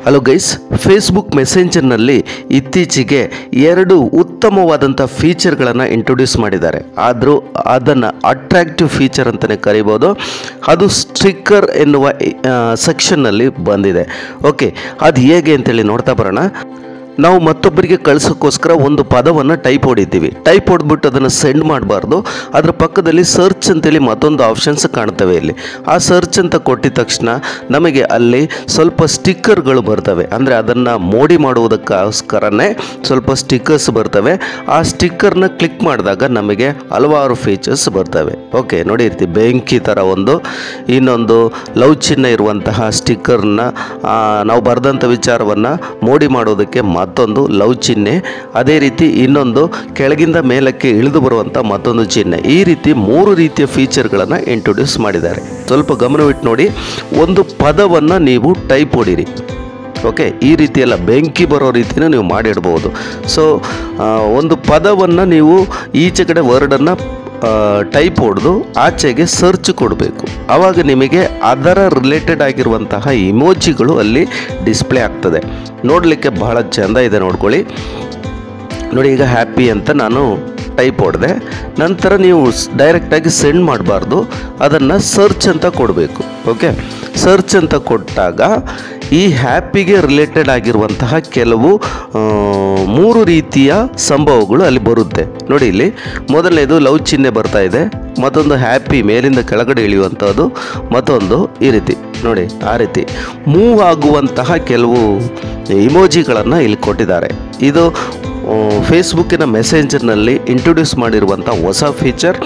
hello guys Facebook ಮೆಸೆಂಜರ್ನಲ್ಲಿ ಇತ್ತೀಚೆಗೆ ಎರಡು ಉತ್ತಮವಾದಂಥ ಫೀಚರ್ಗಳನ್ನು ಇಂಟ್ರೊಡ್ಯೂಸ್ ಮಾಡಿದ್ದಾರೆ ಆದರೂ ಅದನ್ನು ಅಟ್ರಾಕ್ಟಿವ್ ಫೀಚರ್ ಅಂತಲೇ ಕರಿಬೋದು ಅದು ಸ್ಟಿಕ್ಕರ್ ಎನ್ನುವ ಸೆಕ್ಷನ್ನಲ್ಲಿ ಬಂದಿದೆ ಓಕೆ ಅದು ಹೇಗೆ ಅಂತೇಳಿ ನೋಡ್ತಾ ಬರೋಣ ನಾವು ಮತ್ತೊಬ್ಬರಿಗೆ ಕಳಿಸೋಕ್ಕೋಸ್ಕರ ಒಂದು ಪದವನ್ನು ಟೈಪ್ ಹೊಡಿತೀವಿ ಟೈಪ್ ಹೊಡೆದ್ಬಿಟ್ಟು ಅದನ್ನು ಸೆಂಡ್ ಮಾಡಬಾರ್ದು ಅದರ ಪಕ್ಕದಲ್ಲಿ ಸರ್ಚ್ ಅಂತೇಳಿ ಮತ್ತೊಂದು ಆಪ್ಷನ್ಸ್ ಕಾಣ್ತವೆ ಇಲ್ಲಿ ಆ ಸರ್ಚ್ ಅಂತ ಕೊಟ್ಟಿದ ತಕ್ಷಣ ನಮಗೆ ಅಲ್ಲಿ ಸ್ವಲ್ಪ ಸ್ಟಿಕ್ಕರ್ಗಳು ಬರ್ತವೆ ಅಂದರೆ ಅದನ್ನು ಮೋಡಿ ಮಾಡುವುದಕ್ಕೋಸ್ಕರನೇ ಸ್ವಲ್ಪ ಸ್ಟಿಕ್ಕರ್ಸ್ ಬರ್ತವೆ ಆ ಸ್ಟಿಕ್ಕರ್ನ ಕ್ಲಿಕ್ ಮಾಡಿದಾಗ ನಮಗೆ ಹಲವಾರು ಫೀಚರ್ಸ್ ಬರ್ತವೆ ಓಕೆ ನೋಡಿರ್ತೀವಿ ಬೆಂಕಿ ಥರ ಒಂದು ಇನ್ನೊಂದು ಲವ್ ಚಿಹ್ನೆ ಇರುವಂತಹ ಸ್ಟಿಕ್ಕರ್ನ ನಾವು ಬರೆದಂಥ ವಿಚಾರವನ್ನು ಮೋಡಿ ಮಾಡೋದಕ್ಕೆ ಮತ್ತೊಂದು ಲವ್ ಚಿಹ್ನೆ ಅದೇ ರೀತಿ ಇನ್ನೊಂದು ಕೆಳಗಿಂದ ಮೇಲಕ್ಕೆ ಇಳಿದು ಬರುವಂಥ ಮತ್ತೊಂದು ಚಿಹ್ನೆ ಈ ರೀತಿ ಮೂರು ರೀತಿಯ ಫೀಚರ್ಗಳನ್ನು ಇಂಟ್ರೊಡ್ಯೂಸ್ ಮಾಡಿದ್ದಾರೆ ಸ್ವಲ್ಪ ಗಮನವಿಟ್ಟು ನೋಡಿ ಒಂದು ಪದವನ್ನು ನೀವು ಟೈಪ್ ಹೊಡಿರಿ ಓಕೆ ಈ ರೀತಿ ಎಲ್ಲ ಬೆಂಕಿ ಬರೋ ರೀತಿನ ನೀವು ಮಾಡಿಡ್ಬೋದು ಸೊ ಒಂದು ಪದವನ್ನು ನೀವು ಈಚೆ ಕಡೆ ವರ್ಡನ್ನು ಟೈಪ್ ಹೊಡೆದು ಆಚೆಗೆ ಸರ್ಚ್ ಕೊಡಬೇಕು ಆವಾಗ ನಿಮಗೆ ಅದರ ರಿಲೇಟೆಡ್ ಆಗಿರುವಂತಹ ಇಮೋಜಿಗಳು ಅಲ್ಲಿ ಡಿಸ್ಪ್ಲೇ ಆಗ್ತದೆ ನೋಡಲಿಕ್ಕೆ ಬಹಳ ಚೆಂದ ಇದೆ ನೋಡ್ಕೊಳ್ಳಿ ನೋಡಿ ಈಗ ಹ್ಯಾಪಿ ಅಂತ ನಾನು ಟೈಪ್ ಹೊಡೆದೆ ನಂತರ ನೀವು ಡೈರೆಕ್ಟಾಗಿ ಸೆಂಡ್ ಮಾಡಬಾರ್ದು ಅದನ್ನು ಸರ್ಚ್ ಅಂತ ಕೊಡಬೇಕು ಓಕೆ ಸರ್ಚ್ ಅಂತ ಕೊಟ್ಟಾಗ ಈ ಹ್ಯಾಪಿಗೆ ರಿಲೇಟೆಡ್ ಆಗಿರುವಂತಹ ಕೆಲವು ಆ, ಮೂರು ರೀತಿಯ ಸಂಭವಗಳು ಅಲ್ಲಿ ಬರುತ್ತೆ ನೋಡಿ ಇಲ್ಲಿ ಮೊದಲನೇದು ಲವ್ ಚಿಹ್ನೆ ಬರ್ತಾ ಇದೆ ಮತ್ತೊಂದು ಹ್ಯಾಪಿ ಮೇಲಿಂದ ಕೆಳಗಡೆ ಇಳಿಯುವಂಥದ್ದು ಮತ್ತೊಂದು ಈ ರೀತಿ ನೋಡಿ ಆ ರೀತಿ ಮೂವ್ ಆಗುವಂತಹ ಕೆಲವು ಇಮೋಜಿಗಳನ್ನು ಇಲ್ಲಿ ಕೊಟ್ಟಿದ್ದಾರೆ ಇದು ಫೇಸ್ಬುಕ್ಕಿನ ಮೆಸೇಂಜರ್ನಲ್ಲಿ ಇಂಟ್ರೊಡ್ಯೂಸ್ ಮಾಡಿರುವಂಥ ಹೊಸ ಫೀಚರ್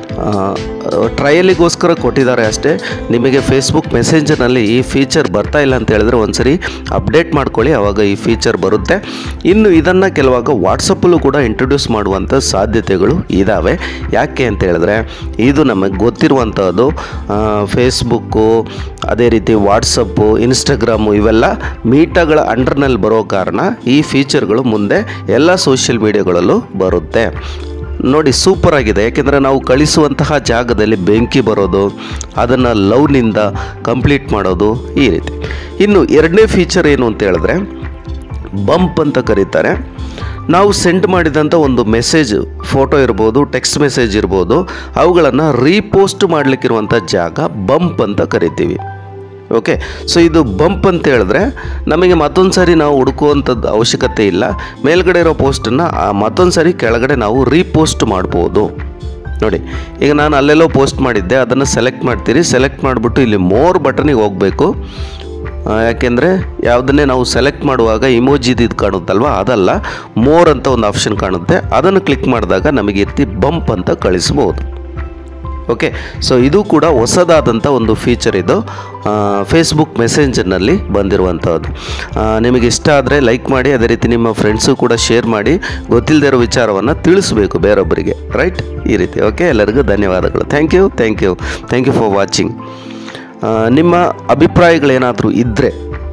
ಟ್ರಯಲಿಗೋಸ್ಕರ ಕೊಟ್ಟಿದ್ದಾರೆ ಅಷ್ಟೇ ನಿಮಗೆ ಫೇಸ್ಬುಕ್ ಮೆಸೇಂಜರ್ನಲ್ಲಿ ಈ ಫೀಚರ್ ಬರ್ತಾ ಇಲ್ಲ ಅಂತ ಹೇಳಿದ್ರೆ ಒಂದ್ಸರಿ ಅಪ್ಡೇಟ್ ಮಾಡ್ಕೊಳ್ಳಿ ಆವಾಗ ಈ ಫೀಚರ್ ಬರುತ್ತೆ ಇನ್ನು ಇದನ್ನು ಕೆಲವಾಗ ವಾಟ್ಸಪ್ಪಲ್ಲೂ ಕೂಡ ಇಂಟ್ರೊಡ್ಯೂಸ್ ಮಾಡುವಂಥ ಸಾಧ್ಯತೆಗಳು ಇದ್ದಾವೆ ಯಾಕೆ ಅಂತ ಹೇಳಿದ್ರೆ ಇದು ನಮಗೆ ಗೊತ್ತಿರುವಂಥದ್ದು ಫೇಸ್ಬುಕ್ಕು ಅದೇ ರೀತಿ ವಾಟ್ಸಪ್ಪು ಇನ್ಸ್ಟಾಗ್ರಾಮು ಇವೆಲ್ಲ ಮೀಟಾಗಳ ಅಂಡರ್ನಲ್ಲಿ ಬರೋ ಕಾರಣ ಈ ಫೀಚರ್ಗಳು ಮುಂದೆ ಎಲ್ಲ ಸೋಷಿಯಲ್ ಮೀಡಿಯಾಗಳಲ್ಲೂ ಬರುತ್ತೆ ನೋಡಿ ಸೂಪರ್ ಆಗಿದೆ ಯಾಕೆಂದರೆ ನಾವು ಕಳಿಸುವಂತಹ ಜಾಗದಲ್ಲಿ ಬೆಂಕಿ ಬರೋದು ಅದನ್ನು ಲವ್ನಿಂದ ಕಂಪ್ಲೀಟ್ ಮಾಡೋದು ಈ ರೀತಿ ಇನ್ನು ಎರಡನೇ ಫೀಚರ್ ಏನು ಅಂತ ಹೇಳಿದ್ರೆ ಬಂಪ್ ಅಂತ ಕರೀತಾರೆ ನಾವು ಸೆಂಡ್ ಮಾಡಿದಂಥ ಒಂದು ಮೆಸೇಜ್ ಫೋಟೋ ಇರ್ಬೋದು ಟೆಕ್ಸ್ಟ್ ಮೆಸೇಜ್ ಇರ್ಬೋದು ಅವುಗಳನ್ನು ರೀಪೋಸ್ಟ್ ಮಾಡಲಿಕ್ಕಿರುವಂಥ ಜಾಗ ಬಂಪ್ ಅಂತ ಕರಿತೀವಿ ಓಕೆ ಸೊ ಇದು ಬಂಪ್ ಅಂತ ಹೇಳಿದ್ರೆ ನಮಗೆ ಮತ್ತೊಂದು ಸಾರಿ ನಾವು ಹುಡುಕುವಂಥದ್ದು ಅವಶ್ಯಕತೆ ಇಲ್ಲ ಮೇಲ್ಗಡೆ ಇರೋ ಪೋಸ್ಟನ್ನು ಮತ್ತೊಂದು ಸಾರಿ ಕೆಳಗಡೆ ನಾವು ರೀಪೋಸ್ಟ್ ಮಾಡ್ಬೋದು ನೋಡಿ ಈಗ ನಾನು ಅಲ್ಲೆಲ್ಲೋ ಪೋಸ್ಟ್ ಮಾಡಿದ್ದೆ ಅದನ್ನು ಸೆಲೆಕ್ಟ್ ಮಾಡ್ತೀರಿ ಸೆಲೆಕ್ಟ್ ಮಾಡಿಬಿಟ್ಟು ಇಲ್ಲಿ ಮೋರ್ ಬಟನಿಗೆ ಹೋಗಬೇಕು ಯಾಕೆಂದರೆ ಯಾವುದನ್ನೇ ನಾವು ಸೆಲೆಕ್ಟ್ ಮಾಡುವಾಗ ಇಮೋಜಿದು ಇದು ಕಾಣುತ್ತಲ್ವ ಅದಲ್ಲ ಮೋರ್ ಅಂತ ಒಂದು ಆಪ್ಷನ್ ಕಾಣುತ್ತೆ ಅದನ್ನು ಕ್ಲಿಕ್ ಮಾಡಿದಾಗ ನಮಗೆ ಈ ರೀತಿ ಬಂಪ್ ಅಂತ ಕಳಿಸ್ಬೋದು ಓಕೆ ಸೊ ಇದು ಕೂಡ ಹೊಸದಾದಂಥ ಒಂದು ಫೀಚರ್ ಇದು ಫೇಸ್ಬುಕ್ ಮೆಸೇಂಜರ್ನಲ್ಲಿ ಬಂದಿರುವಂಥದ್ದು ಆ, ನಿಮಗೆ ಇಷ್ಟ ಆದರೆ ಲೈಕ್ ಮಾಡಿ ಅದೇ ರೀತಿ ನಿಮ್ಮ ಫ್ರೆಂಡ್ಸು ಕೂಡ ಶೇರ್ ಮಾಡಿ ಗೊತ್ತಿಲ್ಲದೆ ಇರೋ ವಿಚಾರವನ್ನು ತಿಳಿಸ್ಬೇಕು ಬೇರೊಬ್ಬರಿಗೆ ರೈಟ್ ಈ ರೀತಿ ಓಕೆ ಎಲ್ಲರಿಗೂ ಧನ್ಯವಾದಗಳು thank you thank you thank you for watching ನಿಮ್ಮ ಅಭಿಪ್ರಾಯಗಳೇನಾದರೂ ಇದ್ದರೆ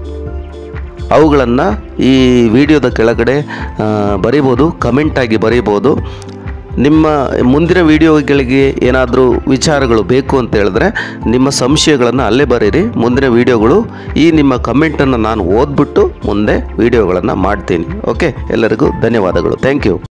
ಅವುಗಳನ್ನು ಈ ವಿಡಿಯೋದ ಕೆಳಗಡೆ ಆ, ಬರಿಬೋದು ಕಮೆಂಟಾಗಿ ಬರೀಬೋದು ನಿಮ್ಮ ಮುಂದಿನ ವಿಡಿಯೋಗಳಿಗೆ ಏನಾದರೂ ವಿಚಾರಗಳು ಬೇಕು ಅಂತ ಹೇಳಿದ್ರೆ ನಿಮ್ಮ ಸಂಶಯಗಳನ್ನು ಅಲ್ಲೇ ಬರೀರಿ ಮುಂದಿನ ವಿಡಿಯೋಗಳು ಈ ನಿಮ್ಮ ಕಮೆಂಟನ್ನು ನಾನು ಓದ್ಬಿಟ್ಟು ಮುಂದೆ ವಿಡಿಯೋಗಳನ್ನು ಮಾಡ್ತೀನಿ ಓಕೆ ಎಲ್ಲರಿಗೂ ಧನ್ಯವಾದಗಳು ಥ್ಯಾಂಕ್ ಯು